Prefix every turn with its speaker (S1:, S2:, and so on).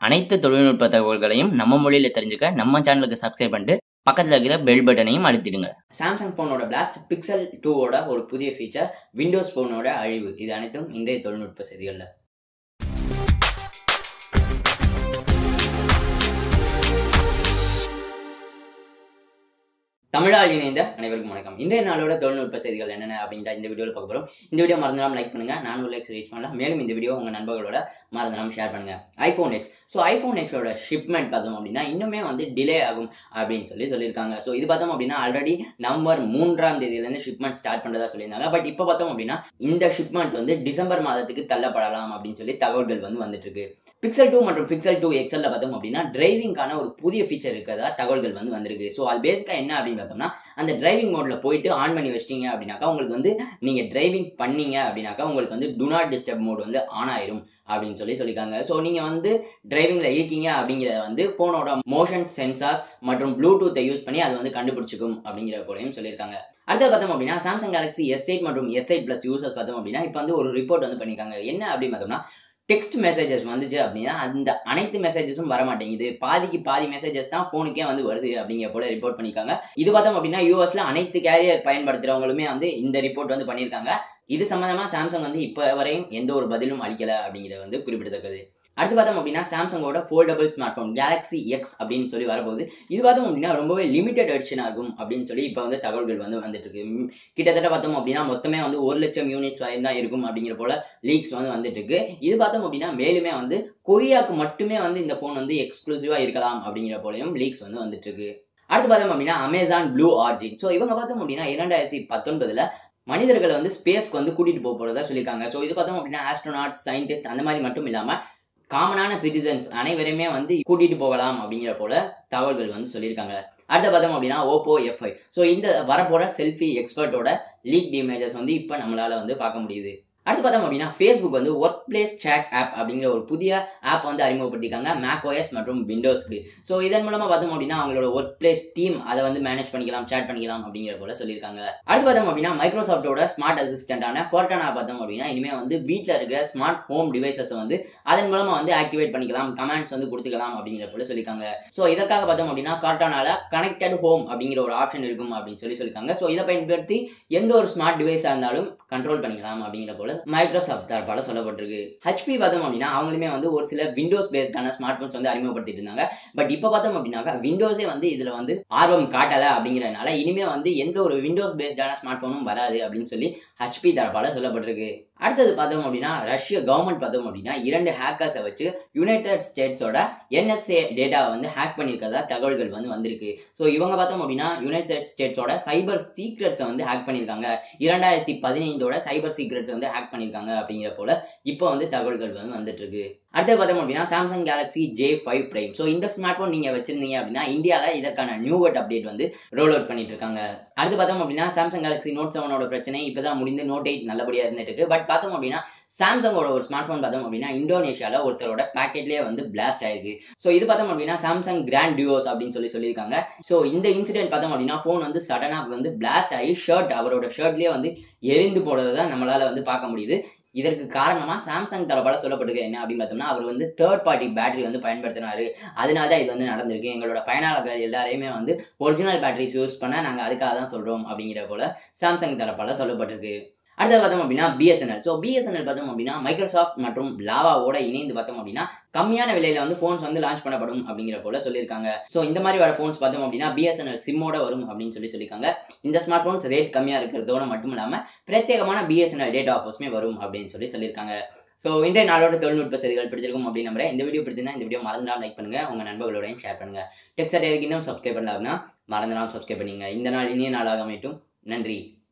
S1: அனைத்து தொழில்நுட்ப தகவல்களையும் நம்ம மொழியில தெரிஞ்சுக்க நம்ம சேனலுக்கு சப்ஸ்கிரைப் பண்ணிட்டு பக்கத்துல இருக்கிற பெல் பட்டனையும் அழுத்திடுங்க சாம்சங் போனோட பிளாஸ்ட் பிக்சல் டூவோட ஒரு புதிய ஃபீச்சர் விண்டோஸ் போனோட அழிவு இது அனைத்தும் இன்றைய தொழில்நுட்ப செய்திகள்ல தமிழால் இணைந்த அனைவருக்கும் வணக்கம் இன்றைய நாளோட தொழில்நுட்ப செய்திகள் என்னென்ன அப்படின்ற இந்த வீடியோவில் பார்க்க போறோம் இந்த வீடியோ மறந்துடாம லைக் பண்ணுங்க நானூறு லைக்ஸ் ரீச் பண்ணலாம் மேலும் இந்த வீடியோ உங்க நண்பர்களோட மறந்துடாம ஷேர் பண்ணுங்க ஐபோன் எக்ஸ் ஸோ ஐபோன் எக்ஸோட ஷிப்மெண்ட் பார்த்தோம் அப்படின்னா இன்னுமே வந்து டிலே ஆகும் அப்படின்னு சொல்லி சொல்லியிருக்காங்க ஸோ இது பார்த்தோம் அப்படின்னா ஆல்ரெடி நவம்பர் மூன்றாம் தேதியிலேருந்து ஷிப்மெண்ட் ஸ்டார்ட் பண்ணுறதா சொல்லியிருந்தாங்க பட் இப்போ பார்த்தோம் அப்படின்னா இந்த ஷிப்மெண்ட் வந்து டிசம்பர் மாதத்துக்கு தள்ளப்படலாம் அப்படின்னு சொல்லி தகவல்கள் வந்து வந்துட்டு இருக்கு பிக்சல் டூ மற்றும் பிக்சல் டூ எக்ஸல்ல பார்த்தோம் அப்படின்னா டிரைவிங்கான ஒரு புதிய ஃபீச்சர் இருக்கிறதா தகவல்கள் வந்து வந்திருக்கு ஸோ அது பேசிக்காக என்ன அப்படின்னு பார்த்தோம்னா அந்த டிரைவிங் மோட்ல போயிட்டு ஆன் பண்ணி வச்சிட்டீங்க அப்படின்னாக்கா உங்களுக்கு வந்து நீங்க டிரைவிங் பண்ணீங்க அப்படின்னாக்கா உங்களுக்கு வந்து டு நாட் டிஸ்டர்ப் மோட் வந்து ஆன் ஆயிரும் அப்படின்னு சொல்லி சொல்லியிருக்காங்க ஸோ நீங்க வந்து டிரைவிங்ல இருக்கீங்க அப்படிங்கிறத வந்து போனோட மோஷன் சென்சார்ஸ் மற்றும் ப்ளூடூத்தை யூஸ் பண்ணி அது வந்து கண்டுபிடிச்சிக்கும் அப்படிங்கிற போலையும் சொல்லியிருக்காங்க அடுத்து பார்த்தோம் அப்படின்னா சாம்சங் கேலக்ஸி எஸ் எயிட் மற்றும் எஸ் எயிட் பிளஸ் யூசர்ஸ் பார்த்தோம் அப்படின்னா இப்போ வந்து ஒரு ரிப்போர்ட் வந்து பண்ணியிருக்காங்க என்ன அப்படின்னு பார்த்தோம்னா டெக்ஸ்ட் மெசேஜஸ் வந்துச்சு அப்படின்னா அந்த அனைத்து மெசேஜஸும் வர மாட்டேங்குது பாதிக்கு பாதி மெசேஜஸ் தான் ஃபோனுக்கே வந்து வருது அப்படிங்கிற போல ரிப்போர்ட் பண்ணியிருக்காங்க இது பார்த்தோம் அப்படின்னா யூஎஸ்ல அனைத்து கேரியர் பயன்படுத்துறவங்களுமே வந்து இந்த ரிப்போர்ட் வந்து பண்ணியிருக்காங்க இது சம்பந்தமா சாம்சங் வந்து இப்போ வரையும் எந்த ஒரு பதிலும் அளிக்கல அப்படிங்கிறது வந்து குறிப்பிடத்தக்கது அடுத்து பார்த்தோம் அப்படின்னா சாம்சங்கோட foldable smart phone Galaxy X அப்படின்னு சொல்லி வரப்போகுது இது பார்த்தோம் அப்படின்னா ரொம்பவே லிமிடெட் எடிஷனாக இருக்கும் அப்படின்னு சொல்லி இப்போ வந்து தகவல்கள் வந்து வந்துட்டு இருக்கு கிட்டத்தட்ட பார்த்தோம் அப்படின்னா மொத்தமே வந்து ஒரு லட்சம் யூனிட்ஸ் வரையும் தான் இருக்கும் அப்படிங்கிற போல லீக்ஸ் வந்து வந்துட்டு இருக்கு இது பார்த்தோம் அப்படின்னா மேலுமே வந்து கொரியாவுக்கு மட்டுமே வந்து இந்த ஃபோன் வந்து எக்ஸ்க்ளூசிவா இருக்கலாம் அப்படிங்கிற போலையும் லீக்ஸ் வந்து வந்துட்டு இருக்கு அடுத்து பார்த்தோம் அப்படின்னா அமேசான் ப்ளூ ஆர்ஜின் ஸோ இவங்க பார்த்தோம் அப்படின்னா இரண்டாயிரத்தி பத்தொன்பதுல மனிதர்களை வந்து ஸ்பேஸ்க்கு வந்து கூட்டிட்டு போக போறதா சொல்லியிருக்காங்க ஸோ இது பார்த்தோம் அப்படின்னா ஆஸ்ட்ரோனாட் சயின்டிஸ்ட் அந்த மாதிரி மட்டும் இல்லாம காமனான சிட்டிசன்ஸ் அனைவருமே வந்து கூட்டிட்டு போகலாம் அப்படிங்கிற போல தகவல்கள் வந்து சொல்லியிருக்காங்க அடுத்த பார்த்தோம் அப்படின்னா ஓப்போ எஃப்ஐ ஸோ இந்த வரப்போற செல்ஃபி எக்ஸ்பர்ட்டோட லீக் இமேஜஸ் வந்து இப்போ நம்மளால வந்து பார்க்க முடியுது அடுத்து பார்த்தோம் அப்படின்னா ஃபேஸ்புக் வந்து ஒர்க் பிளேஸ் சேட் ஆப் அப்படிங்கிற ஒரு புதிய ஆப் வந்து அறிமுகப்படுத்திருக்காங்க மேக் ஓஎஸ் மற்றும் விண்டோஸ்க்கு ஸோ இதன் மூலமா பார்த்தோம் அப்படின்னா அவங்களோட ஒர்க் பிளேஸ் டீம் அதை வந்து மேனேஜ் பண்ணிக்கலாம் சேட் பண்ணிக்கலாம் அப்படிங்கிற போல சொல்லியிருக்காங்க அடுத்து பார்த்தோம் அப்படின்னா மைக்ரோசாஃப்டோட ஸ்மார்ட் அசிஸ்டன்டான கோர்டானா பார்த்தோம் அப்படின்னா இனிமே வந்து வீட்டில் இருக்கிற ஸ்மார்ட் ஹோம் டிவைசஸ் வந்து அதன் மூலமா வந்து ஆக்டிவேட் பண்ணிக்கலாம் கமெண்ட்ஸ் வந்து கொடுத்துக்கலாம் அப்படிங்கிற போல சொல்லியிருக்காங்க ஸோ இதற்காக பார்த்தோம் அப்படின்னா கார்டானால கனெக்டட் ஹோம் அப்படிங்கிற ஒரு ஆப்ஷன் இருக்கும் அப்படின்னு சொல்லி சொல்லியிருக்காங்க ஸோ இதை பயன்படுத்தி எந்த ஒரு ஸ்மார்ட் டிவைஸாக இருந்தாலும் கண்ட்ரோல் பண்ணிக்கலாம் அப்படிங்கிற போல மைக்ரோசாஃப்ட் தரப்பால சொல்லப்பட்டிருக்கு ஹெச்பி பார்த்தோம் அப்படின்னா அவங்களுமே வந்து ஒரு சில விண்டோஸ் பேஸ்டான ஸ்மார்ட் போன்ஸ் வந்து அறிமுகப்படுத்திட்டு இருந்தாங்க பட் இப்போ பார்த்தோம் அப்படின்னாக்கா விண்டோஸே வந்து இதுல வந்து ஆர்வம் காட்டல அப்படிங்கிறதுனால இனிமே வந்து எந்த ஒரு விண்டோஸ் பேஸ்டான ஸ்மார்ட் போனும் வராது அப்படின்னு சொல்லி ஹெச்பி தரப்பால சொல்லப்பட்டிருக்கு அடுத்தது பார்த்தோம் அப்படின்னா ரஷ்ய கவர்மெண்ட் பார்த்தோம் அப்படின்னா இரண்டு ஹேக்கர்ஸை வச்சு யுனைடெட் ஸ்டேட்ஸோட என்எஸ்ஏ டேட்டாவை வந்து ஹேக் பண்ணியிருக்கிறதா தகவல்கள் வந்து வந்திருக்கு ஸோ இவங்க பார்த்தோம் அப்படின்னா யுனைடெட் ஸ்டேட்ஸோட சைபர் சீக்ரெட்ஸை வந்து ஹேக் பண்ணியிருக்காங்க இரண்டாயிரத்தி பதினைந்தோட சைபர் சீக்ரெட்ஸ் வந்து ஹேக் பண்ணியிருக்காங்க அப்படிங்கிற போல இப்போ வந்து தகவல்கள் வந்து வந்துட்டு இருக்கு அடுத்து பார்த்தோம் அப்படின்னா Samsung Galaxy J five prime so இந்த ஸ்மார்ட் போன் நீங்க வச்சிருந்தீங்க அப்படின்னா இந்தியாவில் இதற்கான நியூவர்ட் அப்டேட் வந்து ரோல் அவுட் பண்ணிட்டு இருக்காங்க அடுத்து பார்த்தோம் அப்படின்னா சாம்சங் கேலக்ஸி நோட் செவனோட பிரச்சனை இப்பதான் முடிந்து நோட் எயிட் நல்லபடியா இருந்துட்டு இருக்கு பட் பார்த்தோம் அப்படின்னா சாம்சங்கோட ஒரு ஸ்மார்ட் போன் பார்த்தோம் அப்படின்னா இந்தோனேஷியால ஒருத்தரோட பேக்கெட்லேயே வந்து பிளாஸ்ட் ஆயிருக்கு ஸோ இது பார்த்தோம் அப்படின்னா சாம்சங் கிராண்ட் டியூஸ் அப்படின்னு சொல்லி சொல்லியிருக்காங்க ஸோ இந்த இன்சிடென்ட் பார்த்தோம் அப்படின்னா ஃபோன் வந்து சடனா வந்து பிளாஸ்ட் ஆகி ஷர்ட் அவரோட ஷர்ட்லேயே வந்து எரிந்து போனதை தான் நம்மளால வந்து பார்க்க முடியுது இதற்கு காரணமா சாம்சங் தரப்பால சொல்லப்பட்டிருக்கு என்ன அப்படின்னு பார்த்தோம்னா அவர் வந்து தேர்ட் பார்ட்டி பேட்டரி வந்து பயன்படுத்தினாரு அதனால தான் இது வந்து நடந்திருக்கு எங்களோட பயனாளர்கள் எல்லாரையுமே வந்து ஒரிஜினல் பேட்டரிஸ் யூஸ் பண்ண நாங்க அதுக்காக தான் சொல்றோம் அப்படிங்கிற போல சாம்சங் தரப்பால சொல்லப்பட்டிருக்கு அடுத்தது பார்த்தோம் அப்படின்னா பிஎஸ்என்எல் ஸோ பிஎஸ்என்எல் பார்த்தோம் அப்படின்னா மைக்ரோசாஃப்ட் மற்றும் லாவாவோட இணைந்து பார்த்தோம் அப்படின்னா கம்மியான விலையில வந்து ஃபோன்ஸ் வந்து லான்ச் பண்ணப்படும் அப்படிங்கிற போல சொல்லியிருக்காங்க ஸோ இந்த மாதிரி வர ஃபோன்ஸ் பார்த்தோம் அப்படின்னா பிஎஸ்என்எல் சிம்மோட வரும் அப்படின்னு சொல்லி சொல்லியிருக்காங்க இந்த ஸ்மார்ட் ஃபோன்ஸ் ரேட் கம்மியா இருக்கிறதோட மட்டும் இல்லாம பிரத்யேகமான பிஎஸ்என்எல் டேட்டா ஆஃபர்ஸுமே வரும் அப்படின்னு சொல்லி சொல்லியிருக்காங்க ஸோ இன்றைய நாளோட தொழில்நுட்ப செய்திகள் பிடிச்சிருக்கும் அப்படின்னு நம்புறேன் இந்த வீடியோ பிடிச்சிருந்தா இந்த வீடியோ மறந்துடாம லைக் பண்ணுங்க உங்க நண்பர்களோடையும் ஷேர் பண்ணுங்க டெக்ஸ்ட் இன்னும் சப்ஸ்கிரைப் பண்ணலாம்னா மறந்துடாம சப்ஸ்கிரைப் பண்ணுங்க இந்த நாள் இனிய நாளாக அமையட்டும் நன்றி